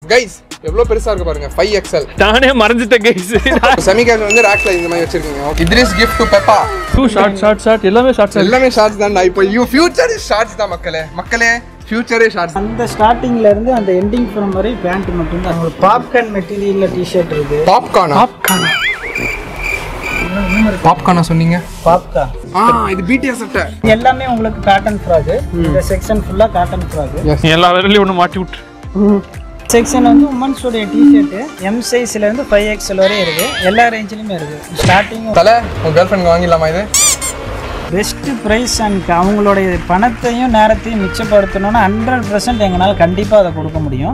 Guys எவ்வளவு பெருசா இருக்கு பாருங்க ஃபைவ் எக்ஸ்எல் நானே மறைஞ்சிட்டேன் கைஸ் செமி கேஸ் வந்து ரேக்ல இந்த மாதிரி வச்சிருக்கீங்க இத்ரிஸ் கிஃப்ட் டு பெப்பா டூ ஷார்ட் ஷார்ட் ஷார்ட் எல்லாமே ஷார்ட் எல்லாமே ஷார்ட்ஸ் தான்டா இப்போ யூ ஃபியூச்சர் இஸ் ஷார்ட்ஸ் தான் மக்களே மக்களே ஃபியூச்சரே ஷார்ட்ஸ் அந்த ஸ்டார்டிங்ல இருந்து அந்த எண்டிங் ஃப்ரம் வரை பேண்ட் மட்டும்தான் ஒரு பாப்கார்ன் மெட்டீரியல்ல டிஷர்ட் இருக்கு பாப்கார்னா பாப்கார்ன் பாப்கார்னா சொன்னீங்க பாப்கார்ன் ஆ இது பிடிஎஸ் சட்டை எல்லாமே உங்களுக்கு காட்டன் ஃப்ராக் இந்த செக்ஷன் ஃபுல்லா காட்டன் ஃப்ராக் எல்லா விரலையும் ஒன்று மாட்டி விட்டு செக்ஷன் வந்து உமன்ஸ் உடைய டிஷர்ட் எம் சைஸ்ல இருந்து ஃபைவ் எக்ஸ்எல் வரை இருக்கு எல்லா ரேஞ்சிலுமே இருக்கு ஸ்டார்டிங் தலை உங்க கேர்ள் ஃப்ரெண்ட் வாங்கிடலாமா இது பெஸ்ட் ப்ரைஸ் அண்ட் அவங்களுடைய பணத்தையும் நேரத்தையும் மிச்சப்படுத்தணும்னா ஹண்ட்ரட் பர்சன்ட் எங்களால் கண்டிப்பாக அதை கொடுக்க முடியும்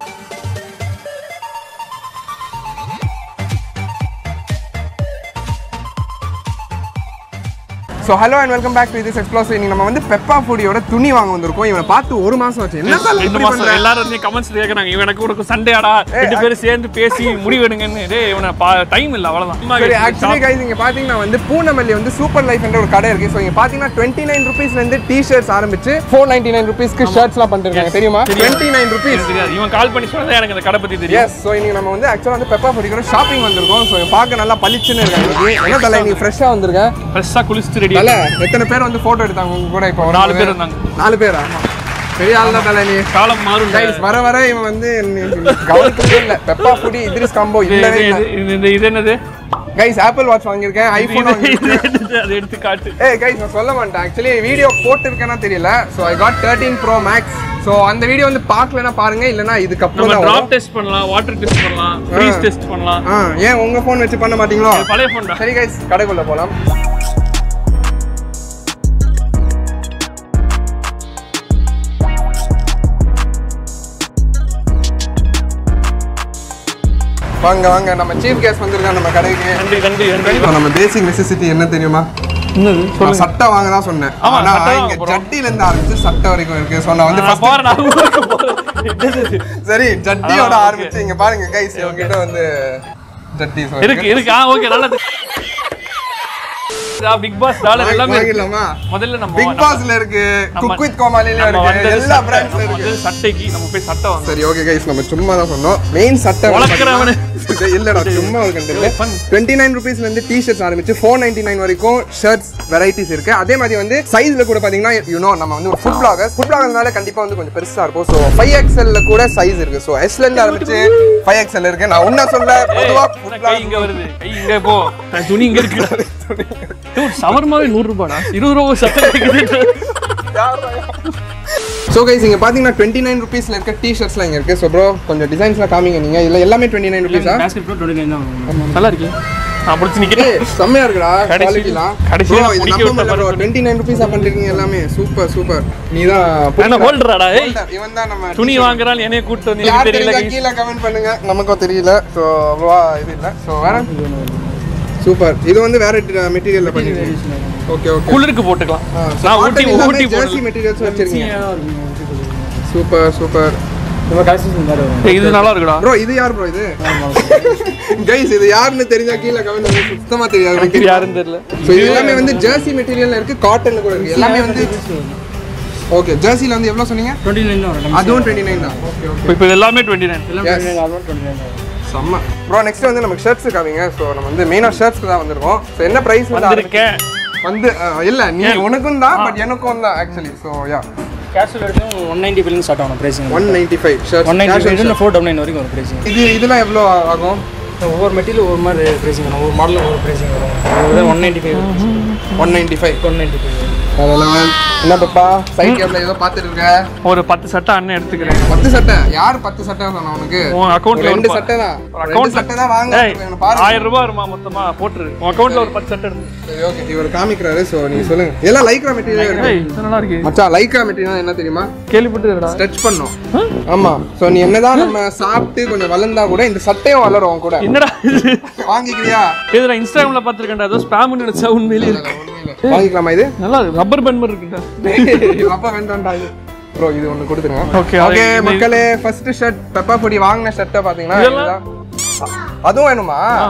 so hello and welcome back to this explores இன்னைக்கு நம்ம வந்து பெப்பா ஃபுடியோட துணி வாங்க வந்திருக்கோம் இவனை பார்த்து ஒரு மாசம் ஆச்சு என்ன தல ரெண்டு இப்படி மாசம் பண்ற? எல்லாரும் வந்து கமெண்ட்ஸ் கேக்குறாங்க இவன் எனக்கு உனக்கு சண்டையாடா ரெண்டு பேரும் சேர்ந்து பேசி முடிவெடுங்கன்னு டேய் இவனை டைம் இல்ல அவ்வளவுதான் சரி ஆக்சுவலி கைஸ் இங்க பாத்தீங்கன்னா வந்து பூனமல்லி வந்து சூப்பர் லைஃப் என்ற ஒரு கடை இருக்கு ஸோ இங்க பாத்தீங்கன்னா டுவெண்ட்டி நைன் ருபீஸ்ல இருந்து டி ஷர்ட்ஸ் ஆரம்பிச்சு ஃபோர் நைன்டி நைன் ருபீஸ்க்கு ஷர்ட்ஸ்லாம் பண்ணிருக்காங்க தெரியுமா டுவெண்ட்டி நைன் ருபீஸ் எனக்கு தெரியாது இவன் கால் பண்ணி சொன்னதே எனக்கு அந்த கடை பத்தி தெரியும் எஸ் ஸோ இன்னைக்கு நம்ம வந்து ஆக்சுவலாக வந்து பெப்பா ஃபுடியோட ஷாப்பிங் வந்திருக்கோம் ஸோ பார்க்க நல்லா பளிச்சுன்னு இருக்காங்க இன்னைக்கு. என்ன தலை நீ ஃப்ரெஷ்ஷாக வந்திருக்கேன் ஃப்ரெஷ்ஷா குளிச்சுட்டு ரெடி தலை எத்தனை பேர் வந்து ஃபோட்டோ எடுத்தாங்க உங்க கூட இப்போ நாலு பேர் இருந்தாங்க நாலு பேரா பெரிய ஆள் தான் தலை நீ காலம் மாறும் கைஸ் வர வர இவன் வந்து கவனிக்கவே இல்லை பெப்பா ஃபுடி இத்ரிஸ் காம்போ இது- இல்லவே இது- இல்லை இது- இது- இது என்னது கைஸ் ஆப்பிள் வாட்ச் வாங்கியிருக்கேன் ஐஃபோன் வாங்கியிருக்கேன் இது என்னது? அதை எடுத்து காட்டு ஏய் கைஸ் நான் சொல்ல மாட்டேன் ஆக்சுவலி வீடியோ போட்டிருக்கேனா தெரியல so I got thirteen pro max so அந்த வீடியோ வந்து பார்க்கலனா பாருங்க இல்லைனா இதுக்கப்புறம் நம்ம தான் டிராப் வரும். டெஸ்ட் பண்ணலாம் வாட்டர் டெஸ்ட் பண்ணலாம் ஃப்ரீஸ் டெஸ்ட் பண்ணலாம் ஆ ஏன் உங்க ஃபோன் வச்சு பண்ண மாட்டீங்களோ இது பழைய ஃபோன் தான் சரி கைஸ் கடைக்குள்ள போலாம் வாங்க வாங்க நம்ம சீஃப் கெஸ்ட் வந்திருக்காங்க நம்ம கடைக்கு நன்றி நன்றி நன்றி இப்போ நம்ம பேசிக் நெசசிட்டி என்ன தெரியுமா என்னது நான் சட்டை வாங்க தான் சொன்னேன் ஆமா, ஆனா சட்டை இங்க வாங்க போறோம். ஜட்டில இருந்து ஆரம்பிச்சு சட்டை வரைக்கும் இருக்கு ஸோ நான் வந்து நான் first- போறேன் நான் ஊருக்கு போறேன் சரி ஜட்டியோட அதான், okay. ஆரம்பிச்சு இங்க பாருங்க கைஸ் இவங்கிட்ட வந்து ஜட்டி so இருக்கு இருக்கு ஆ ஓகே நல்லது பிக் பாஸ் டாலர் எல்லாமே இருக்கு. வாங்கிடலாமா முதல்ல நம்ம பிக் பாஸ்ல இருக்கு குக் வித் கோமாலில நம்ம இருக்கு வந்தது எல்லா சட்டை. பிராண்ட்ஸ்ல நம்ம இருக்கு வந்தது சட்டைக்கு நம்ம போய் சட்டை வாங்க சரி ஓகே கைஸ் நம்ம சும்மா தான் சொன்னோம் மெயின் சட்டை வந்து வளர்க்குறவனு. பாத்தீங்கன்னா- இல்லடா சும்மா ஒரு கண்டென்ட் டுவெண்ட்டி நைன் ருபீஸ்ல இருந்து டி ஷர்ட்ஸ் ஆரம்பிச்சு ஃபோர் நைன்டி நைன் வரைக்கும் ஷர்ட்ஸ் வெரைட்டிஸ் இருக்கு அதே மாதிரி வந்து சைஸ்ல கூட பாத்தீங்கன்னா யூனோ நம்ம வந்து ஒரு ஃபுட் பிளாகர்ஸ் ஃபுட் பிளாகர்னால கண்டிப்பா வந்து கொஞ்சம் பெருசா இருக்கும் ஸோ ஃபைவ் எக்ஸ்எல்ல கூட சைஸ் இருக்கு ஸோ எஸ்ல இருந்து ஆரம்பிச்சு ஃபைவ் எக்ஸ்எல் இருக்கு நான் உன்ன சொல்ல பொதுவா ஃபுட் கை இங்க வருது கை இங்க போ தன் துணி இங்க இருக்கு சவர்மாவே நூறு ரூபாடா இருபது ரூபா சட்டை இருக்குது ஸோ கைஸ் இங்க பாத்தீங்கன்னா டுவெண்ட்டி நைன் ருபீஸ்ல இருக்க டி ஷர்ட்ஸ்லாம் இங்க இருக்கு ஸோ ப்ரோ கொஞ்சம் டிசைன்ஸ்லாம் காமிங்க நீங்க இல்ல எல்லாமே டுவெண்ட்டி நைன் ருபீஸா நல்லா இருக்கு நான் பிடிச்சி நிக்கிறேன் ஏய், செம்மையா இருக்குடா கடைசி- குவாலிட்டிலாம் கடைசியில ப்ரோ இது முடிக்க நம்ப விட்ட முடியல ப்ரோ பாரு. டுவெண்ட்டி நைன் ருபீஸா பண்ணிருக்கீங்க எல்லாமே சூப்பர் சூப்பர் நீ தான் என்ன ஹோல்டராடா ஏய் இவன் தான் நம்ம துணி வாங்குறான் என்னைய கூட்டு வந்து யார் எனக்கு தெரியல தெரியுதா guys. கீழே கமெண்ட் பண்ணுங்க நமக்கும் தெரியல ஸோ அவ்வளோவா இது இல்லை ஸோ வேற சூப்பர் இது வந்து வேற மெட்டீரியல்ல பண்ணிருக்கீங்க ஓகே ஓகே குளிருக்கு போட்டுக்கலாம் நான் ஊட்டி ஊட்டி ஜெர்சி போடல மெட்டீரியல்ஸ் வச்சிருக்கீங்க சூப்பர் சூப்பர் ஏய், இது நல்லா இருக்குடா ப்ரோ இது யார் ப்ரோ இது கைஸ் இது யாருன்னு தெரிஞ்சா கீழே கமெண்ட் பண்ணுங்க சுத்தமா தெரியாது எனக்கு உங்களுக்கு யாருன்னு தெரியல ஸோ இது எல்லாமே வந்து ஜெர்சி மெட்டீரியல்ல இருக்கு காட்டன்ல கூட இருக்கு எல்லாமே வந்து ஓகே ஜெர்சில வந்து எவ்வளவு சொன்னீங்க அதுவும் டுவெண்ட்டி நைன் தான் ஓகே ஓகே இப்போ இது எல்லாமே டுவெண்ட்டி நைன் செம்ம ப்ரோ நெக்ஸ்ட் வந்து நமக்கு ஷர்ட்ஸ் காமிங்க ஸோ நம்ம வந்து மெயினாக ஷர்ட்ஸ்க்கு தான் வந்திருக்கோம் ஸோ என்ன ப்ரைஸ் வந்து ஆரம்பி- வந்திருக்கேன் வந்து அஹ், இல்ல நீ உனக்கும் தான் பட் எனக்கும் தான் ஆக்சுவலி ஸோ யா கேஷுவல் எடுத்து ஒன் நைன்டி ஃபைவ்லேருந்து ஸ்டார்ட் ஆகணும் pricing one ninety five shirt one ninety five four double nine வரைக்கும் வரும் ப்ரைஸிங் இது இதெல்லாம் எவ்வளோ ஆகும் ஒவ்வொரு மெட்டீரியல் ஒவ்வொரு மாதிரி ப்ரைஸிங் வரும் ஒவ்வொரு மாடல் ஒவ்வொரு ப்ரைஸிங் வரும் one ninety five one ninety five one ninety five அதெல்லாம் என்ன பாப்பா சைட் கேப்ல ஏதோ பார்த்துட்டு இருக்க ஒரு பத்து சட்டை அண்ணன் எடுத்துக்கிறேன் பத்து சட்டை யார் பத்து சட்டை சொன்னா உனக்கு உன் அக்கௌண்ட்ல ஒரு ரெண்டு ஒரு சட்டை தான் ஒரு ரெண்டு அக்கௌண்ட்ல சட்டை தான் வாங்க ஏய் எனக்கு பாருங்க ஆயிரம் ரூபாய் வருமா மொத்தமா போட்டுரு உன் அக்கௌண்ட்ல ஒரு பத்து சட்டை எடுத்து சரி ஓகே இவர் காமிக்கிறாரு ஸோ நீங்க சொல்லுங்க எல்லாம் லைக்ரா மெட்டீரியல் இருக்கு ஏய் இது நல்லா இருக்கு மச்சான் லைக்ரா மெட்டீரியல் என்ன தெரியுமா கேள்விப்பட்டுடா ஸ்ட்ரெச் பண்ணும் ஆமா ஸோ நீ என்னதான் நம்ம சாப்பிட்டு கொஞ்சம் வளர்ந்தா கூட இந்த சட்டையும் வளரும் உன் கூட என்னடா இது வாங்கிக்கிறியா இது நான் இன்ஸ்டாகிராம்ல பாத்துருக்கேன்டா ஏதோ ஸ்பாம் நினைச்சா உண்மையிலே இருக்கு வாங்கிக்கலாமா இது நல்லா இருக்கு ரப்பர் பேண்ட் மாதிரி இருக்குடா அப்பா வேண்டாம்டா இது ப்ரோ இது ஒன்று கொடுத்துருங்க Okay, ஓகே அது- மக்களே ஃபர்ஸ்ட் ஷர்ட் பெப்பா பொடி வாங்கின ஷர்ட்டை பார்த்தீங்கன்னா இதெல்லாம்? இதுதான். அதுவும் வேணுமா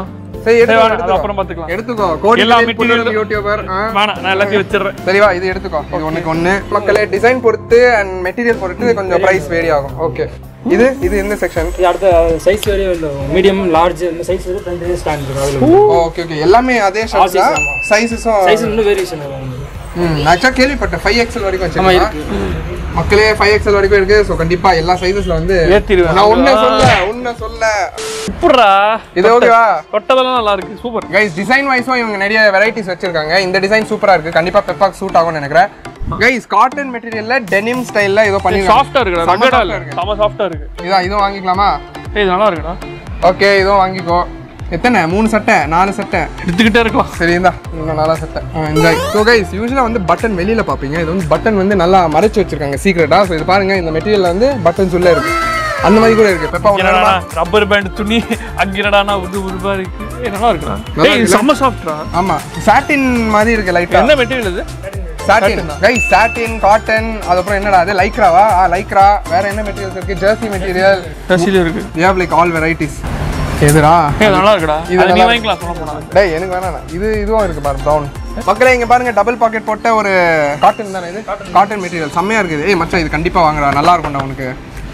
சரி சரி, எடுத்துக்கோ வேணாம், அது எடுத்துக்கோ. அப்புறம் பார்த்துக்கலாம் எடுத்துக்கோ கோடி எல்லா எல்லா material- யூடியூபர் வேணாம் நான் எல்லாத்தையும் வச்சிடுறேன் சரிவா இது எடுத்துக்கோ இது ஒண்ணுக்கு ஒண்ணு மக்களே டிசைன் பொறுத்து அண்ட் மெட்டீரியல் பொறுத்து கொஞ்சம் பிரைஸ் வேரி ஆகும் ஓகே இது இது இந்த செக்ஷன் இது அடுத்த சைஸ் வரையும் இல்லை மீடியம் லார்ஜ் இந்த சைஸ் வந்து தனி ஸ்டாண்ட் இருக்கு அவைலபிள் ஓகே ஓகே எல்லாமே அதே ஷர்ட்ஸ் தான் சைஸஸும் சைஸ் இன்னும் வேரியேஷன் வரும் ம் ஆக்சுவலாக கேள்விப்பட்டேன் ஃபைவ் எக்ஸல் வரைக்கும் ஆமா வச்சிருக்கேன் இருக்கு மக்களே ஃபைவ் எக்ஸல் வரைக்கும் இருக்கு ஸோ கண்டிப்பா எல்லா சைஸஸ்ல வந்து ஏத்திடுவேன். நான் உன்ன சொல்ல உன்ன சொல்ல இப்படா இது ஓகேவா தொட்டதெல்லாம் நல்லா இருக்கு சூப்பர் கைஸ் டிசைன் வைஸும் இவங்க நிறைய வெரைட்டிஸ் வச்சிருக்காங்க இந்த டிசைன் சூப்பரா இருக்கு கண்டிப்பா பெப்பாக்கு சூட் ஆகும்னு நினைக்கிறேன் கைஸ் காட்டன் மெட்டீரியல்ல டெனிம் ஸ்டைல்ல ஏதோ பண்ணிருக்காங்க சாஃப்டா இருக்குடா செம்ம ரகடா soft ஆ இல்ல இருக்கு. செம சாஃப்டா இருக்கு இதான் இதுவும் வாங்கிக்கலாமா ஏய் இது நல்லா இருக்குடா ஓகே இதுவும் வாங்கிக்கோ எத்தனை மூணு சட்டை நாலு சட்டை எடுத்துக்கிட்டே இருக்கலாம் சரி இந்தா இன்னும் நாலா சட்டை என்ஜாய் ஸோ கைஸ் யூஸ்வலாக வந்து பட்டன் வெளியில பார்ப்பீங்க இது வந்து பட்டன் வந்து நல்லா மறைச்சு வச்சிருக்காங்க சீக்ரெட்டா ஸோ இது பாருங்க இந்த மெட்டீரியல் வந்து பட்டன்ஸ் உள்ள இருக்கு அந்த மாதிரி கூட இருக்கு பெப்பா ஒன்று என்னடா ரப்பர் பேண்ட் துணி அங்க என்னடா உது உருவா இருக்கு ஏய் நல்லா இருக்குடா நல்லா ஏய் இது இருக்குல்ல? செம்ம சாஃப்ட்ரா ஆமா சாட்டின் மாதிரி இருக்கு லைட்டா என்ன மெட்டீரியல் இது சாட்டின் கைஸ் சாட்டின் காட்டன் அதுக்கப்புறம் என்னடா அது லைக்ராவா ஆ லைக்ரா வேற என்ன மெட்டீரியல்ஸ் இருக்கு ஜெர்சி மெட்டீரியல் ரசில இருக்கு you have like all varieties எதுரா ஏய் இது நல்லா இருக்குடா இது இது நீ நல்லா வாங்கிக்கலாம் சொல்ல போனா டேய் எனக்கு வேணாம் இது இதுவும் இருக்கு பாரு ப்ரௌன் மக்களே இங்க பாருங்க டபுள் பாக்கெட் போட்ட ஒரு காட்டன் தானே இது காட்டன் மெட்டீரியல் செம்மையா இருக்குது ஏய் மச்சான் இது கண்டிப்பா வாங்குடா நல்லா இருக்கும்டா உனக்கு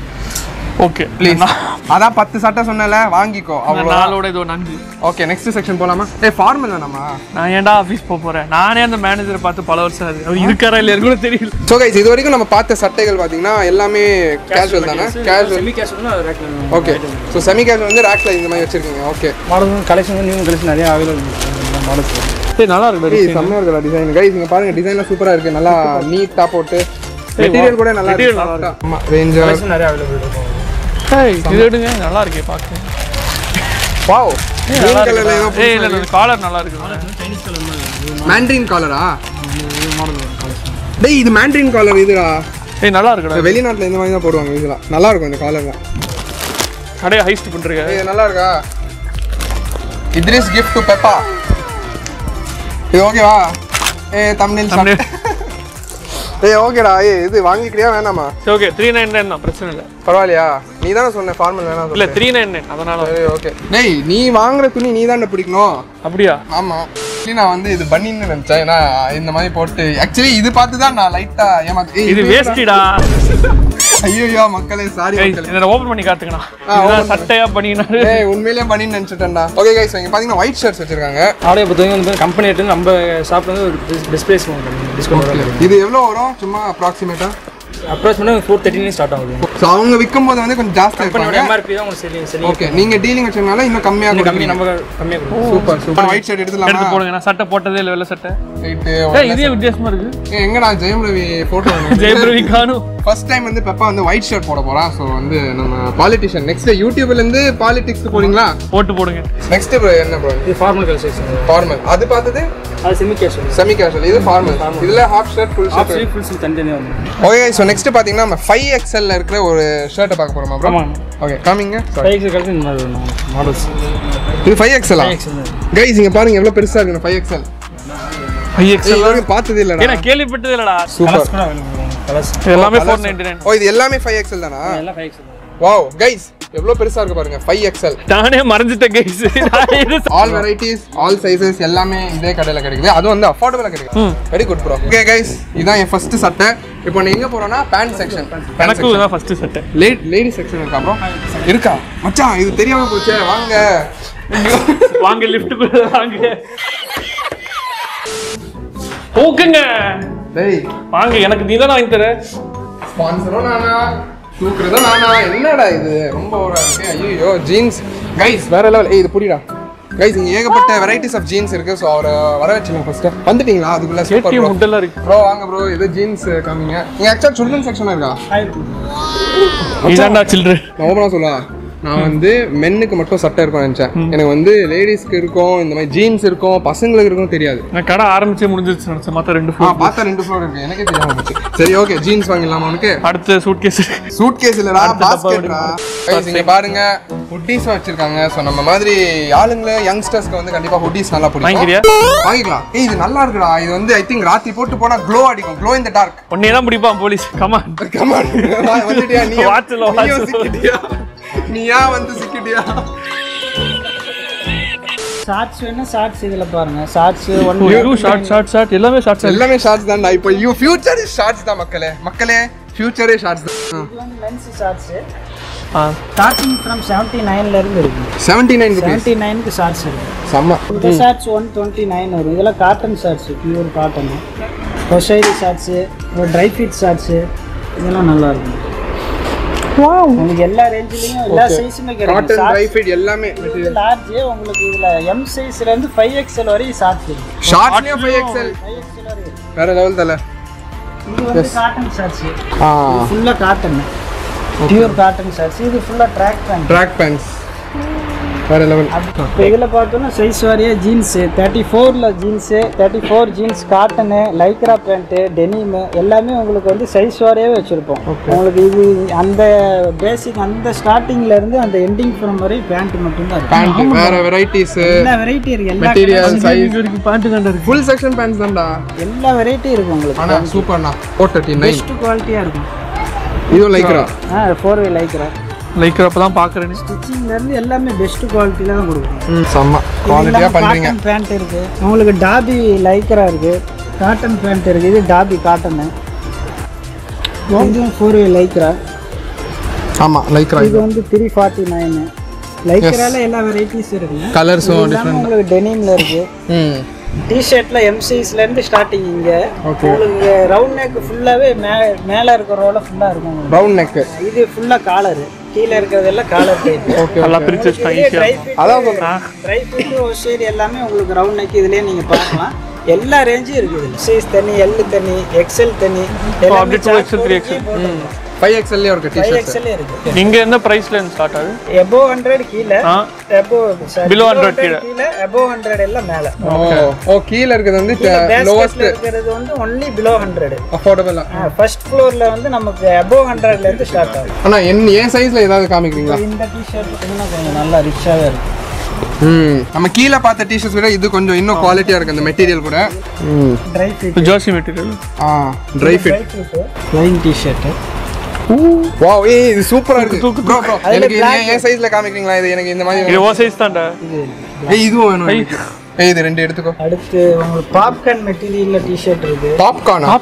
ஓகே ப்ளீஸ் அதான் பத்து சட்டை சொன்னல வாங்கிக்கோ அவ்வளோ நாளோட இது ஒரு நன்றி ஓகே நெக்ஸ்ட் செக்ஷன் போலாமா ஏய் ஃபார்மல் வேணாமா நான் ஏன்டா ஆஃபீஸ் போக போறேன் நானே அந்த மேனேஜரை பார்த்து பல வருஷம் ஆகுது அவர் இருக்காரா இல்லையா இருக்குன்னு தெரியல ஸோ கைஸ் இது வரைக்கும் நம்ம பார்த்த சட்டைகள் பார்த்தீங்கன்னா எல்லாமே கேஷுவல் தானே கேஷுவல் செமி கேஷுவல்னா ரேக்ல ஓகே ஸோ செமி கேஷுவல் வந்து ரேக்ல இந்த மாதிரி வச்சிருக்கீங்க okay model collection new collection நிறைய அவைலபிள் மாடல்ஸ் சரி நல்லா இருக்கு ஏய் செம்மையா இருக்குடா டிசைன் கைஸ் இங்க பாருங்க டிசைன்லாம் சூப்பரா இருக்கு நல்லா நீட்டா போட்டு மெட்டீரியல் கூட நல்லா Material இருக்கு நல்லா soft ஆ. ஆமா ரேஞ்சர் கலெக்ஷன் நிறைய அவைலபிள் இருக்கும் ஏய் இது எடுங்க நல்லா இருக்கே பார்க்க வாவ் ஏய், கிரீன் நல்லா கலர்ல ஏதோ இருக்கு ஏய் இல்ல இல்ல காலர் நல்லா இருக்கு மேண்ட்ரின் காலரா டேய் இது மேண்ட்ரின் காலர் இதுடா ஏய் நல்லா இருக்குடா வெளிநாட்டுல இந்த மாதிரி தான் போடுவாங்க இதெல்லாம் நல்லா இருக்கும் இந்த காலர்லாம் கடையை ஹைஸ்ட் பண்றீங்க ஏய் இது நல்லா இருக்கா இத்ரிஸ் கிஃப்ட் டு பெப்பா இது ஓகேவா ஏ தமிழில் Thumbnail. ஏய் ஓகேடா ஏய் இது வாங்கிக்கிறியா வேணாமா சரி ஓகே த்ரீ நைன் நைன் தான் பிரச்சனை இல்லை பரவாயில்லையா நீ தானே சொன்ன ஃபார்மல் வேணாம் இல்ல த்ரீ நைன் நைன் அதனால சரி ஓகே டேய் நீ வாங்குற துணி நீ தானே பிடிக்கணும் அப்படியா ஆமா Actually நான் வந்து இது பண்ணின்னு நினைச்சேன் ஏன்னா இந்த மாதிரி போட்டு ஆக்சுவலி இது பார்த்து தான் நான் லைட்டா ஏமாத்து இது வேஸ்டிடா ஐயோ மக்களே சாரி மக்களே இதை ஓபன் பண்ணி காட்டுங்கண்ணா இதுதான் சட்டையா பண்ணினாரு ஏய் உண்மையிலேயே பண்ணின்னு நினைச்சிட்டேன்டா ஓகே கைஸ் இங்க பாத்தீங்கன்னா ஒயிட் ஷர்ட்ஸ் வச்சிருக்காங்க ஆடியோ பொறுத்தவரைக்கும் வந்து கம்பெனி எடுத்து நம்ம ஷாப்ல வந்து ஒரு டிஸ்பிளேஸ் டிஸ்கவுண்ட் இது எவ்வளவு வரும் சும்மா அப்ராக்சிமேட்டா அப்ராக்சிமேட்டாக ஃபோர் தேர்ட்டினே ஸ்டார்ட் ஆகுது ஸோ அவங்க விற்கும் போது வந்து கொஞ்சம் ஜாஸ்தியா கம்பெனியோட இருப்பாங்க எம்ஆர்பி தான் உங்களுக்கு செல்லிங் செல்லிங் ஓகே நீங்க டீலிங் வச்சதுனால இன்னும் கம்மியா கம்மி கொடுக்குறீங்க நம்ம கம்மியாக கொடுக்கும் சூப்பர் சூப்பர் ஒயிட் ஷர்ட் எடுத்து எடுத்துலாமா போடுங்க நான் சட்டை போட்டதே இல்லை வெள்ளை சட்டை ரைட்டு ஏய் இதே வித்தியாசமா இருக்கு எங்கடா ஜெயம் ரவி போட்டோ ஜெயபிரவி கானும் ஃபர்ஸ்ட் டைம் வந்து பெப்பா வந்து ஒயிட் ஷர்ட் போட போறான் ஸோ வந்து நம்ம பாலிட்டிஷியன் நெக்ஸ்ட் யூடியூப்ல இருந்து பாலிடிக்ஸ் போறீங்களா போட்டு போடுங்க நெக்ஸ்ட் என்ன ப்ரோ இது ஃபார்மல் கலெக்ஷன் ஃபார்மல் அது பார்த்தது அது செமி கேஷுவல் செமி கேஷுவல் இது ஃபார்மல் இதுல half shirt full half shirt sleeve full sleeve தனித்தனியாக வந்து ஓகே ஸோ நெக்ஸ்ட் பாத்தீங்கன்னா நம்ம ஃபைவ் எக்ஸ்எல்ல இருக்கிற ஒரு ஷர்ட்டை பார்க்க போறோமா ப்ரோ ஆமாம் ஓகே காமிங்க ஃபைவ் எக்ஸ் கலெக்ஷன் இந்த மாதிரி வரும் மாடல்ஸ் இது ஃபைவ் எக்ஸ்எலா ஃபைவ் எக்ஸ் கைஸ் இங்க பாருங்க எவ்வளவு பெருசா இருக்கு ஃபைவ் எக்ஸ்எல் ஃபைவ் எக்ஸ் இது வரைக்கும் பார்த்தது இல்லடா ஏன்னா கேள்விப்பட்டதே இல்லடா சூப்பர் கலர்ஸ் கூட அவைலபிள் கலர்ஸ் எல்லாமே ஃபோர் நைன்டி நைன் ஓ இது எல்லாமே ஃபைவ் எக்ஸ்எல் தானா எல்லாம் ஃபைவ் எக்ஸ் வாவ் கைஸ் எவ்வளவு பெருசா இருக்கு பாருங்க ஃபைவ் எக்ஸ்எல் நானே மறைஞ்சிட்டேன் guys all varieties all sizes எல்லாமே இதே கடையில் கிடைக்குது அதுவும் வந்து அஃபோர்டபுளாக கிடைக்குது very good bro okay guys இதான் என் ஃபர்ஸ்ட் சட்டை இப்போ நான் எங்க போறோம்னா பேண்ட் செக்ஷன் எனக்கும் இதான் ஃபர்ஸ்ட் சட்டை லேட் லேடி செக்ஷன் இருக்கா ப்ரோ இருக்கா மச்சான் இது தெரியாம போச்சே வாங்க வாங்க லிஃப்ட் வாங்க ஓகேங்க டேய் வாங்க எனக்கு நீ தான் வாங்கி தர ஸ்பான்சரும் நானா தூக்குறதும் நானா என்னடா இது ரொம்ப ஓவரா இருக்கு ஐயோ ஜீன்ஸ் கைஸ் வேற லெவல் ஏய் இது புரியுடா கைஸ் இங்க ஏகப்பட்ட வெரைட்டிஸ் ஆஃப் ஜீன்ஸ் இருக்கு ஸோ அவரை வர வச்சுங்க ஃபர்ஸ்ட் வந்துட்டீங்களா அதுக்குள்ள சூப்பர் கேடிஎம் ப்ரோ முட்டெல்லாம் இருக்கு ப்ரோ வாங்க ப்ரோ இது ஜீன்ஸ் காமிங்க இங்க ஆக்சுவலா சில்ட்ரன் செக்ஷன் இருக்கா இதாண்டா சில்ட்ரன் நான் ஓப்பனாக சொல்லவா நான் வந்து மென்னுக்கு மட்டும் சட்டை இருக்கும் நினச்சேன் எனக்கு வந்து லேடிஸ்க்கு இருக்கும் இந்த மாதிரி ஜீன்ஸ் இருக்கும் பசங்களுக்கு இருக்கும் தெரியாது நான் கடை ஆரம்பிச்சே முடிஞ்சிருச்சு நினைச்சேன் மற்ற ரெண்டு ஆ ஃப்ளோர் பார்த்தா ரெண்டு ஃப்ளோர் இருக்கு எனக்கே தெரியாம போச்சு சரி ஓகே ஜீன்ஸ் வாங்கிடலாமா உனக்கு அடுத்த சூட் கேஸ் சூட் கேஸ் இல்லடா அடுத்த டப்பா பாஸ்கெட்ரா இங்க பாருங்க ஹுட்டீஸ் வச்சிருக்காங்க ஸோ நம்ம மாதிரி ஆளுங்கள யங்ஸ்டர்ஸ்க்கு வந்து கண்டிப்பா ஹுட்டீஸ் நல்லா பிடிக்கும் வாங்கிக்கிறியா வாங்கிக்கலாம் ஏய் இது நல்லா இருக்குடா இது வந்து ஐ திங்க் ராத்திரி போட்டு போனா க்ளோ அடிக்கும் க்ளோ இந்த டார்க் உன்னையே தான் பிடிப்பான் போலீஸ் கமா கமான் வந்துட்டியா நீ Watch ல, watch ல. சிக்கிட்டியா நீயா வந்து சிக்கிட்டியா ஷார்ட்ஸ் வேணா ஷார்ட்ஸ் இதில் பாருங்க shorts one short short short எல்லாமே ஷார்ட் எல்லாமே ஷார்ட்ஸ் தான்டா இப்போ யூ ஃபியூச்சர் இஸ் ஷார்ட்ஸ் தான் மக்களே மக்களே ஃபியூச்சரே ஷார்ட்ஸ் தான் இது வந்து மென்ஸ் ஷார்ட்ஸ் ஆ ஸ்டார்டிங் ஃப்ரம் செவன்ட்டி நைன்லேருந்து இருக்கு செவன்டி நைன் ருபீஸ் செவன்ட்டி நைனுக்கு ஷார்ட்ஸ் இருக்கு செம்ம இந்த ஷார்ட்ஸ் ஒன் டுவெண்ட்டி நைன் வரும் இதெல்லாம் cotton shorts pure cotton hosiery shorts dry fit shorts இதெல்லாம் நல்லா இருக்கும் உங்களுக்கு எல்லா ரேஞ்சிலையும் எல்லா சைஸுமே காட்டன் கிடைக்கும் ட்ரை ஃபிட் எல்லாமே மெட்டீரியல் லார்ஜ் உங்களுக்கு இதுல எம் சைஸ்ல இருந்து ஃபைவ் எக்ஸ்எல் வரையும் ஷார்ட்ஸ் இருக்கு ஷார்ட்ஸ்லயும் ஃபைவ் எக்ஸ்எல் ஃபைவ் எக்ஸ்எல் வரையும் இருக்கு. வேற லெவல் தல இது வந்து காட்டன் ஷார்ட்ஸ் ஆ ஃபுல்லா காட்டன் பியூர் காட்டன் ஷார்ட்ஸ் இது ஃபுல்லா ட்ராக் பேண்ட் ட்ராக் பேண்ட்ஸ் வேற லெவல் இப்போ இதில் பார்த்தோன்னா சைஸ் வாரியாக ஜீன்ஸு தேர்ட்டி ஃபோரில் jeans thirty four jeans cotton Lycra pant denim எல்லாமே உங்களுக்கு வந்து சைஸ் வாரியாகவே வச்சுருப்போம் உங்களுக்கு இது அந்த பேசிக் அந்த ஸ்டார்டிங்ல இருந்து அந்த எண்டிங் ஃப்ரம் வரை பேண்ட் மட்டும்தான் இருக்கும் பேண்ட் வேற வெரைட்டிஸ் எல்லா வெரைட்டி இருக்கு எல்லா மெட்டீரியல் சைஸ் வரைக்கும் பேண்ட் தாண்டா இருக்கு ஃபுல் செக்ஷன் பேண்ட்ஸ் தான்டா எல்லா வெரைட்டி இருக்கு உங்களுக்கு ஆனா சூப்பர்ண்ணா ஃபோர் தேர்ட்டி நைன் பெஸ்ட் குவாலிட்டியாக இருக்கும் இதுவும் லைக்ரா ஆ ஃபோர் வே லைக்ரா லைக் அப்பதான் பாக்குறேன் ஸ்டிச்சிங்லேருந்து எல்லாமே பெஸ்ட் குவாலிட்டியில் தான் கொடுக்கும் செம்ம குவாலிட்டியா பண்றீங்க காட்டன் பேண்ட் இருக்கு உங்களுக்கு டாபி லைக்ரா இருக்கு காட்டன் பேண்ட் இருக்கு இது டாபி காட்டனு இதுவும் ஃபோர் வே லைக்ரா ஆமா லைக்ரா இது வந்து த்ரீ ஃபார்ட்டி நைனு லைக்ரால எல்லா வெரைட்டிஸ் இருக்குங்க கலர்ஸும் இது இல்லாம உங்களுக்கு டெனிம்ல இருக்கு ம் டிஷர்ட்ல எம்சிஸ்ல இருந்து ஸ்டார்டிங் இங்க உங்களுக்கு ரவுண்ட் நெக் ஃபுல்லாவே மே மேல இருக்கிற ரோல ஃபுல்லா இருக்கும் உங்களுக்கு. ரவுண்ட் நெக் இது ஃபுல்லா காலர் கீழே இருக்கிறதெல்லாம் காலர் டைப் ஓகே நல்லா பிரிச்சு வச்சிட்டாங்க ஈஸியா ட்ரை ஃபிட் அதான் சொல்றேன் ட்ரை ஃபிட் ஒசேரி எல்லாமே உங்களுக்கு ரவுண்ட் நெக் இதுலயே நீங்க பார்க்கலாம் எல்லா ரேஞ்சும் இருக்குது இதுல சைஸ் தனி எல் தனி எக்ஸ்எல் தனி அப்படி 2XL, 3XL. ஃபைவ் எக்ஸ்எல்லே இருக்கு ஃபைவ் டிஷர்ட் எக்ஸ்எல் இருக்கு நீங்க என்ன பிரைஸ்ல இருந்து ஸ்டார்ட் ஆகுது எபோ ஹண்ட்ரட் கீழே ஆ எபோ Below 100 கீழே. கீழே எபோ ஹண்ட்ரட் எல்லாம் மேல ஓ ஓ கீழ இருக்கிறது வந்து பேஸ்கெட்ல லோவஸ்ட் இருக்கிறது வந்து ஒன்லி பிலோ ஹண்ட்ரட் அஃபோர்டபுளா ஃபர்ஸ்ட் ஃப்ளோர்ல வந்து நமக்கு அபோ ஹண்ட்ரட்ல இருந்து ஸ்டார்ட் ஆகும் ஆனா என் என் சைஸ்ல ஏதாவது காமிக்கிறீங்களா இந்த டிஷர்ட் கொஞ்சம் நல்லா ரிச்சாவே இருக்கும் ம் நம்ம கீழே பார்த்த டிஷர்ட்ஸ் விட இது கொஞ்சம் இன்னும் குவாலிட்டியா இருக்கு அந்த மெட்டீரியல் கூட ம் ட்ரை ஃபிட் ஜர்சி மெட்டீரியல் ஆ dry fit plain T-shirt wow ஏய் இது சூப்பரா இருக்கு ப்ரோ ப்ரோ எனக்கு இது ஏன் என் சைஸ்ல காமிக்கிறீங்களா இது எனக்கு இந்த மாதிரி இது ஓ சைஸ் தான்டா ஏய் இதுவும் வேணும் எனக்கு. ஏய் இது ரெண்டு எடுத்துக்கோ அடுத்து உங்களுக்கு பாப்கார்ன் மெட்டீரியல்ல டிஷர்ட் இருக்கு பாப்கார்னா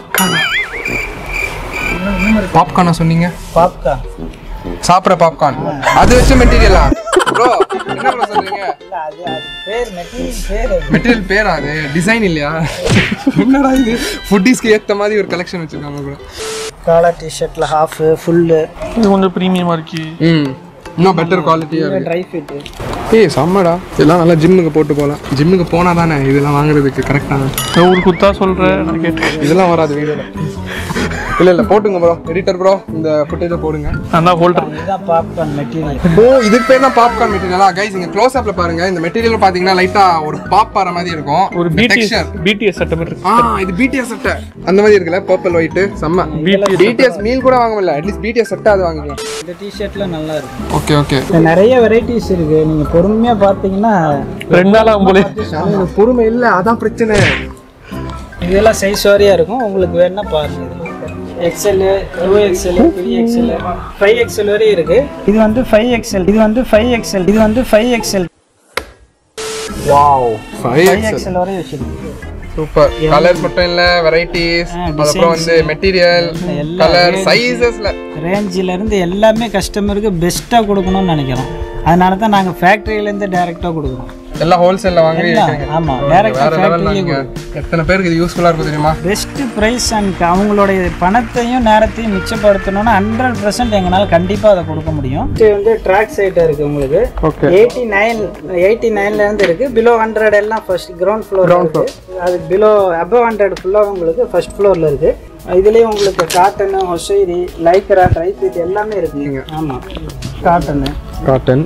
பாப்கார்னா சொன்னீங்க பாப்கார்ன் சாப்பிட்ற பாப்கார்ன் அது வச்ச மெட்டீரியலா ப்ரோ என்ன ப்ரோ சொல்றீங்க இல்ல அது அது பேர் மெட்டீரியல் பேர் அது மெட்டீரியல் பேரா அது டிசைன் இல்லையா என்னடா இது ஃபுட்டிஸ்க்கு ஏத்த மாதிரி ஒரு கலெக்ஷன் வச்சிருக்காங்க கூட காலர் டிஷர்ட்ல ஹாஃப் ஃபுல்லு இது கொஞ்சம் ப்ரீமியமா இருக்கு ம் இன்னும் பெட்டர் குவாலிட்டியா இருக்கு ட்ரை ஃபிட் ஏய் செம்மடா இதெல்லாம் நல்லா ஜிம்முக்கு போட்டு போகலாம் ஜிம்முக்கு போனா தானே இதெல்லாம் வாங்குறதுக்கு கரெக்டான ஒரு குத்தா சொல்றேன் நான் கேட்டேன் இதெல்லாம் வராது வீடியோல இல்ல இல்ல போட்டுங்க ப்ரோ எடிட்டர் ப்ரோ இந்த ஃபுட்டேஜை போடுங்க நான் தான் ஹோல்டர் இதுதான் பாப்கார்ன் மெட்டீரியல் ஓ இதுக்கு பேர் தான் பாப்கார்ன் மெட்டீரியலா கைஸ் இங்க க்ளோஸ் அப்ல பாருங்க இந்த மெட்டீரியல் பாத்தீங்கன்னா லைட்டா ஒரு பாப் வர மாதிரி இருக்கும் ஒரு இந்த பிடிஎஸ் texture. பிடிஎஸ் சட்டம் இருக்கு ஆ இது பிடிஎஸ் சட்டை அந்த மாதிரி இருக்குல்ல பர்பிள் ஒயிட் செம்ம பிடிஎஸ் மீல் கூட வாங்க முடியல அட்லீஸ்ட் பிடிஎஸ் சட்டை அது வாங்கிக்கலாம் இந்த டிஷர்ட்ல நல்லா இருக்கும் ஓகே ஓகே இதுல நிறைய வெரைட்டிஸ் இருக்கு நீங்க பொறுமையா பார்த்தீங்கன்னா ரெண்டு நாள் ஆகும் போலே எனக்கு பொறுமை இல்ல அதான் பிரச்சனை இதெல்லாம் சைஸ் வாரியா இருக்கும் உங்களுக்கு வேணா பாருங்க XL two XL three XL five XL வரையும் இருக்கு இது வந்து ஃபைவ் எக்ஸ்எல் இது வந்து ஃபைவ் எக்ஸ்எல் இது வந்து five XL wow five five XL வரையும் வச்சிருக்கு சூப்பர் கலர்ஸ் மட்டும் இல்ல வெரைட்டிஸ் ஆ, அதுக்கப்புறம் வந்து மெட்டீரியல் எல்லா கலர் சைஸஸ்ல ரேஞ்சில இருந்து எல்லாமே கஸ்டமருக்கு பெஸ்ட்டாக கொடுக்கணும்னு நினைக்கிறோம் அதனால தான் நாங்கள் ஃபேக்ட்ரியிலேருந்து டைரெக்டாக கொடுக்குறோம் எல்லாம் ஹோல்சேல்ல வாங்கி விக்கிறீங்க. ஆமாம் வேற டேரெக்டாக லெவல்ல நீங்க எத்தனை பேருக்கு இது யூஸ்ஃபுல்லா இருக்கும் தெரியுமா பெஸ்ட்டு ப்ரைஸ் அண்ட் அவங்களுடைய பணத்தையும் நேரத்தையும் மிச்சப்படுத்தணும்னா ஹண்ட்ரட் பர்சன்ட் எங்களால் கண்டிப்பாக அதை கொடுக்க முடியும் இது வந்து ட்ராக் சைட்டாக இருக்குது உங்களுக்கு ஓகே எயிட்டி நைன் எயிட்டி நைன்லேருந்து இருக்குது பிலோ ஹண்ட்ரட் எல்லாம் ஃபர்ஸ்ட் கிரவுண்ட் ஃப்ளோர் இருக்குது அது பிலோ அபவ் ஹண்ட்ரட் ஃபுல்லாக உங்களுக்கு ஃபர்ஸ்ட் ஃப்ளோரில் இருக்குது இதுலேயும் உங்களுக்கு காட்டனு ஒசைரி லைக்ரா ட்ரைஃபிட் எல்லாமே இருக்குங்க ஆமாம் காட்டனு காட்டன்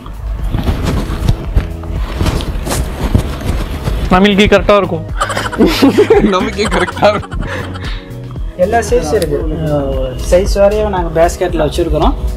நம்மளுக்கு கரெக்டா இருக்கும் நமக்கே கரெக்டா இருக்கும் எல்லா சைஸ் இருக்கு சைஸ் வரையும் நாங்கள் பேஸ்கெட்டில் வச்சுருக்கிறோம்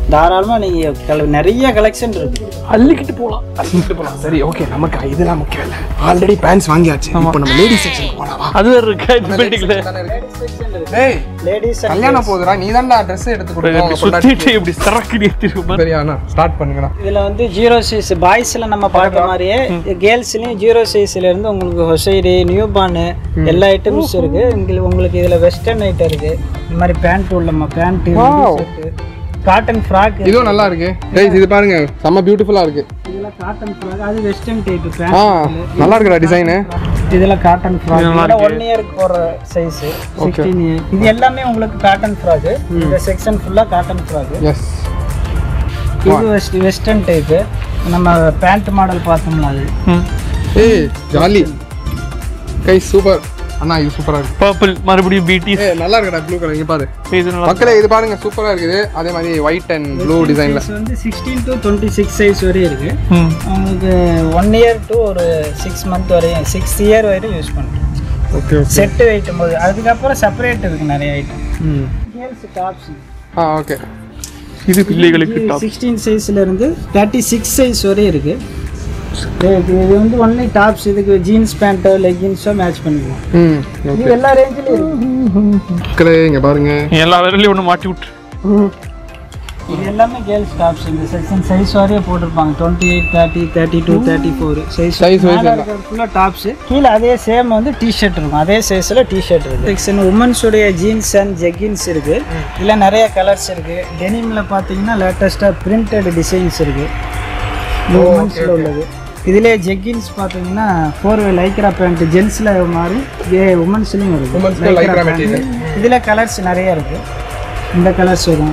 தாராளமாக நீங்கள் நிறைய கலெக்ஷன் இருக்கு அள்ளிக்கிட்டு போலாம் அள்ளிட்டு போலாம் சரி ஓகே நமக்கு இதெல்லாம் முக்கியம் இல்லை ஆல்ரெடி பேண்ட்ஸ் வாங்கியாச்சு இப்போ நம்ம லேடி செக்ஷன் போலாம் அது வேற இருக்கா இந்த பில்டிங்ல டேய் லேடிஸ் கல்யாணம் போகுதுடா நீ தான்டா ட்ரெஸ் எடுத்து கொடுக்கணும் சுத்திட்டு இப்படி சரக்கு நிறுத்திருக்கும் சரியா அண்ணா ஸ்டார்ட் பண்ணுங்கண்ணா இதில் வந்து ஜீரோ சைஸ் பாய்ஸில் நம்ம பார்க்குற மாதிரியே கேர்ள்ஸ்லேயும் ஜீரோ சைஸ்ல இருந்து உங்களுக்கு ஹொசைரி நியூபார்னு எல்லா ஐட்டம்ஸ் இருக்கு இங்க உங்களுக்கு இதில் வெஸ்டர்ன் ஐட்டம் இருக்கு இந்த மாதிரி பேண்ட் உள்ளமா பேண்ட் காட்டன் ஃப்ராக் இதுவும் நல்லா இருக்கு டேய் இது பாருங்க செம்ம பியூட்டிஃபுல்லா இருக்கு இதெல்லாம் காட்டன் ஃப்ராக் அது வெஸ்டர்ன் டைப் ஆ பேண்ட் நல்லா இருக்குடா டிசைனு இதெல்லாம் காட்டன் ஃப்ராக் ஒன் இயருக்கு போடுற சைஸ் சிக்ஸ்டீன் இயர் இது எல்லாமே உங்களுக்கு காட்டன் ஃப்ராக் இந்த செக்ஷன் ஃபுல்லாக காட்டன் ஃப்ராக் எஸ் இது வெஸ்ட் வெஸ்டர்ன் டைப்பு நம்ம பேண்ட் மாடல் பார்த்தோம்னா அது ஏய் ஜாலி கை சூப்பர் அண்ணா இது சூப்பரா இருக்கு பர்பிள் மறுபடியும் பிடிஸ் ஏய் நல்லா இருக்குடா ப்ளூ கலர் இங்க பாரு இது நல்லா மக்களே இது பாருங்க சூப்பரா இருக்குது அதே மாதிரி ஒயிட் அண்ட் ப்ளூ டிசைன்ல சைஸ் வந்து sixteen to twenty six size வரையும் இருக்கு ம். உங்களுக்கு ஒன் இயர் டு ஒரு சிக்ஸ் மந்த் வரையும் சிக்ஸ் இயர் வரையும் யூஸ் பண்ணுறோம் ஓகே ஓகே செட்டு ஐட்டம் போது அதுக்கப்புறம் செப்பரேட் இருக்கு நிறைய ஐட்டம் ம் கேர்ள்ஸ் டாப்ஸ் ஆ ஓகே இது பிள்ளைகளுக்கு டாப் சிக்ஸ்டீன் சைஸ்ல இருந்து தேர்ட்டி சிக்ஸ் சைஸ் வரையும் இருக்கு இது இது வந்து ஒன்லி டாப்ஸ் இதுக்கு ஜீன்ஸ் பேண்ட்டோ லெகின்ஸோ மேட்ச் பண்ணிக்கலாம் ம் இது எல்லா ரேஞ்சிலும் இருக்கு மக்களே இங்க பாருங்க எல்லா விரலையும் ஒன்று மாட்டி விட்டு இது எல்லாமே கேர்ள்ஸ் டாப்ஸ் இந்த செக்ஷன் சைஸ் வரையும் போட்டிருப்பாங்க twenty eight thirty thirty two thirty four size Size wise எல்லாம். ஃபுல்லாக டாப்ஸ் கீழே அதே சேம் வந்து டிஷர்ட் இருக்கும் அதே சைஸில் டிஷர்ட் இருக்கு செக்ஷன் உமன்ஸுடைய ஜீன்ஸ் அண்ட் ஜெகின்ஸ் இருக்கு இதில் நிறைய கலர்ஸ் இருக்கு டெனிமில் பார்த்தீங்கன்னா லேட்டஸ்ட்டாக பிரிண்டட் டிசைன்ஸ் இருக்கு இது உமன்ஸில் உள்ளது இதிலே ஜெக்கின்ஸ் பார்த்தீங்கன்னா ஃபோர் வே லைக்ரா பேண்ட் ஜென்ஸில் மாதிரி இதே உமன்ஸ்லையும் Women's இருக்கு lycra Lycra material. pant. இதில் கலர்ஸ் நிறைய இருக்கு இந்த கலர்ஸ் வரும்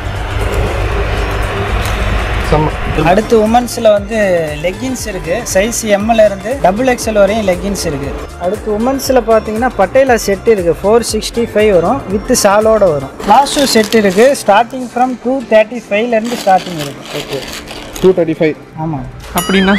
செம்ம அடுத்து உமன்ஸில் வந்து லெகின்ஸ் இருக்கு சைஸ் எம்எல் இருந்து டபுள் எக்ஸ்எல் வரையும் லெகின்ஸ் இருக்கு அடுத்து உமன்ஸில் பார்த்தீங்கன்னா பட்டேலா செட் இருக்கு ஃபோர் சிக்ஸ்டி ஃபைவ் வரும் வித் சாலோட வரும் பிளாசோ செட் இருக்கு ஸ்டார்டிங் ஃப்ரம் டூ தேர்ட்டி ஃபைவ்லேருந்து ஸ்டார்டிங் இருக்கு ஓகே டூ தேர்ட்டி ஃபைவ் ஆமாம் அப்படின்னா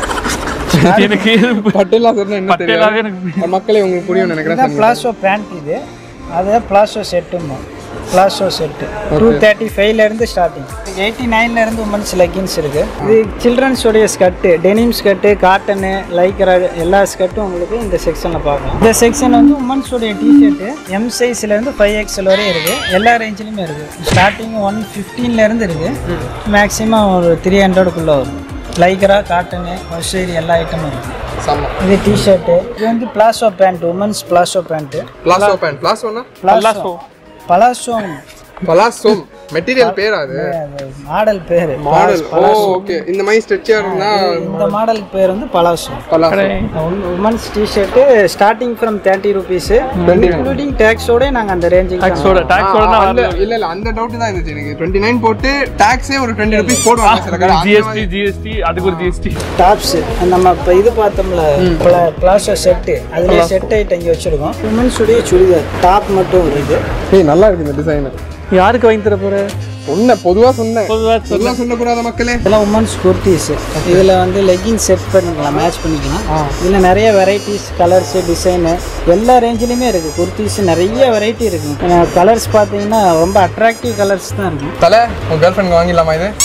எனக்கு பட்டேலா சொன்னா என்ன பட்டேலாவே தெரியும் எனக்கு மக்களே உங்களுக்கு புரியும் நினைக்கிறேன் இதுதான் பிளாசோ பேண்ட் இது அது பிளாசோ செட்டுமோ பிளாசோ செட்டு டூ தேர்ட்டி ஃபைவ்லேருந்து ஸ்டார்டிங் எயிட்டி நைன்லேருந்து உமன்ஸ் லெகின்ஸ் இருக்குது இது சில்ட்ரன்ஸோடைய skirt denim skirt cotton Lycra எல்லா ஸ்கர்ட்டும் உங்களுக்கு இந்த செக்ஷனில் பார்க்கலாம் இந்த செக்ஷன் வந்து உமன்ஸோடைய டிஷர்ட்டு எம் சைஸ்லேருந்து ஃபைவ் எக்ஸ்எல் வரையும் இருக்குது எல்லா ரேஞ்சிலுமே இருக்குது ஸ்டார்டிங் ஒன் ஃபிஃப்டீன்லேருந்து இருக்குது மேக்ஸிமம் ஒரு த்ரீ ஹண்ட்ரடுக்குள்ளே வரும் லைக்ரா காட்டனு ஹொசேரி எல்லா ஐட்டமும் இருக்குது செம்ம இது டிஷர்ட்டு இது வந்து palazzo pant women's palazzo pant palazzo pant பிளாசோனா பலாசோ பலாசோ பலாசோம் மெட்டீரியல் பேரா அது மாடல் பேர் மாடல் ஓ ஓகே இந்த மாதிரி ஸ்ட்ரெச்சா இருந்தா இந்த மாடலுக்கு பேர் வந்து palazzo palazzo women's T-shirt starting from thirty rupees including டேக்ஸோட நாங்கள் அந்த ரேஞ்சுக்கு டாக்ஸோட டாக்ஸோட ஆ, தான் அந்த இல்ல இல்ல அந்த டவுட் தான் இருந்துச்சு எனக்கு டுவெண்ட்டி நைன் போட்டு டாக்ஸே ஒரு டுவெண்ட்டி ருபீஸ் போடுவாங்க சில கடை அந்த ஜிஎஸ்டி ஜிஎஸ்டி அதுக்கு ஒரு ஜிஎஸ்டி டாப்ஸ் நம்ம இப்போ இது பார்த்தோம்ல பிளாசோ செட்டு அதுலேயே செட் ஐட்டம் இங்கே வச்சுருக்கோம் உமன்ஸுடைய சுடிதார் டாப் மட்டும் வருது மாதிரி ஏய் நல்லா இருக்கு இந்த டிசைன் யாருக்கு வாங்கி தர போற சொன்ன பொதுவா சொன்னேன் பொதுவா பொதுவா சொல்லக்கூடாத மக்களே இதெல்லாம் உமன்ஸ் குர்த்திஸ் இதில் வந்து லெகின் செட் பண்ணிக்கலாம் மேட்ச் பண்ணிக்கலாம் இதில் நிறைய வெரைட்டிஸ் கலர்ஸு டிசைனு எல்லா ரேஞ்சிலையுமே இருக்குது குர்த்திஸ் நிறைய வெரைட்டி இருக்குது கலர்ஸ் பார்த்தீங்கன்னா ரொம்ப அட்ராக்டிவ் கலர்ஸ் தான் இருக்கும் தல உன் கேர்ள் ஃப்ரெண்ட் வாங்கிடலாமா இது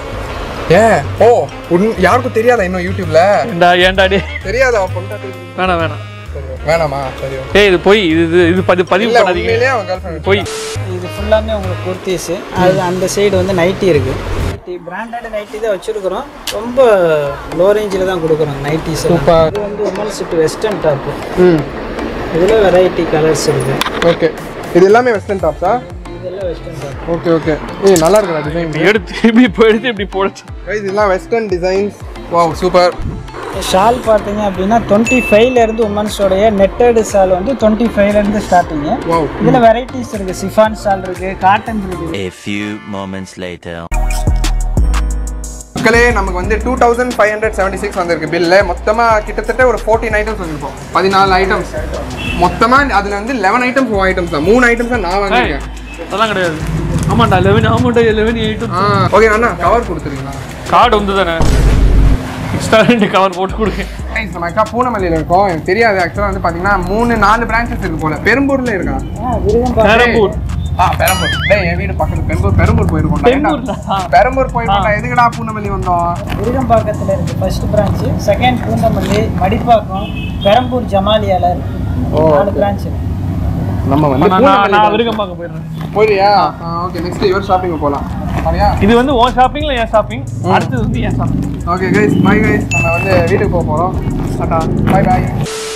ஏன் ஓ உன்- யாருக்கும் தெரியாதா இன்னும் யூடியூப்ல ஏண்டா ஏன்டா டே தெரியாதா அவன் பொண்டாட்டி வேணாம் வேணாம் வேணாமா சரி okay. ஏய் இது போய் இது இது- இது பதி பதிவு இல்ல பண்ணாதீங்க உண்மையிலேயே அவன் கேர்ள் ஃப்ரெண்ட் போய் இது ஃபுல்லாமே உங்களுக்கு குர்த்திஸு அது அந்த சைடு வந்து நைட்டி இருக்குது பிராண்டட் நைட்டி தான் வச்சுருக்குறோம் ரொம்ப லோ ரேஞ்சில் தான் கொடுக்குறோம் நைட்டிஸ் சூப்பர் இது வந்து உமன்ஸ் வெஸ்டர்ன் டாப்பு ம் இதில் வெரைட்டி கலர்ஸ் இருக்குது ஓகே இது எல்லாமே வெஸ்டர்ன் டாப்ஸா இதெல்லாம் வெஸ்டர்ன் டாப் ஓகே ஓகே ஏய் நல்லா இருக்குடா டிசைன் எடுத்து இப்படி இப்போ எடுத்து இப்படி போடுச்சு இதெல்லாம் western designs wow super shawl பார்த்தீங்க அப்படின்னா டுவெண்ட்டி ஃபைவ்லேருந்து உமன்ஸோடைய நெட்டடு ஷால் வந்து டுவெண்ட்டி ஃபைவ்லேருந்து ஸ்டார்டிங்கு வாவ் இதில் வெரைட்டிஸ் இருக்குது சிஃபான் ஷால் இருக்குது காட்டன் இருக்குது A few moments later. மக்களே நமக்கு வந்து two thousand five hundred seventy six வந்திருக்கு பில்லு மொத்தமாக கிட்டத்தட்ட ஒரு ஃபோர்டீன் ஐட்டம்ஸ் வந்திருப்போம் பதினாலு ஐட்டம்ஸ் மொத்தமாக அதில் வந்து லெவன் ஐட்டம்ஸ் ஓ ஐட்டம்ஸ் தான் மூணு ஐட்டம்ஸ் தான் நான் வாங்கியிருக்கேன் அதெல்லாம் கிடையாது ஆமாண்டா லெவன் ஆமாண்டா லெவன் எயிட் ஆ ஓகே அண்ணா கவர் கொடுத்துருங்களா கார்டு வந்து தானே எக்ஸ்ட்ரா ரெண்டு கவர் போட்டு கொடுங்க Guys, நம்ம அக்கா பூனமல்லியில் இருக்கோம் எனக்கு தெரியாது ஆக்சுவலாக வந்து பார்த்தீங்கன்னா மூணு நாலு பிரான்ச்சஸ் இருக்கு போல பெரும்பூரில் இருக்கா ஆ விருகம் பெரம்பூர் ஆ பெரம்பூர் டேய் என் வீடு பக்கத்துல பெரம்பூர் பெரம்பூர் போயிருக்கோம் பெரம்பூர்ல? பெரம்பூர் போயிருக்கோம் எதுக்குடா பூந்தமல்லி வந்தோம் விருகம்பாக்கத்தில் இருக்குது first branch second Poonamallee Madipakkam Perambur ஜமாலியால இருக்கு நாலு பிரான்ச் இருக்கு நம்ம வந்து நான் பூந்தமல்லி நான் தான். விருகம்பாக்கம் போயிடுறேன் போறியா ஓகே நெக்ஸ்ட் இவர் ஷாப்பிங் போலாம் சரியா இது வந்து உன் ஷாப்பிங்ல என் ஷாப்பிங் அடுத்தது வந்து என் shopping okay guys bye guys நம்ம வந்து வீட்டுக்கு போக போறோம் டாடா பை பை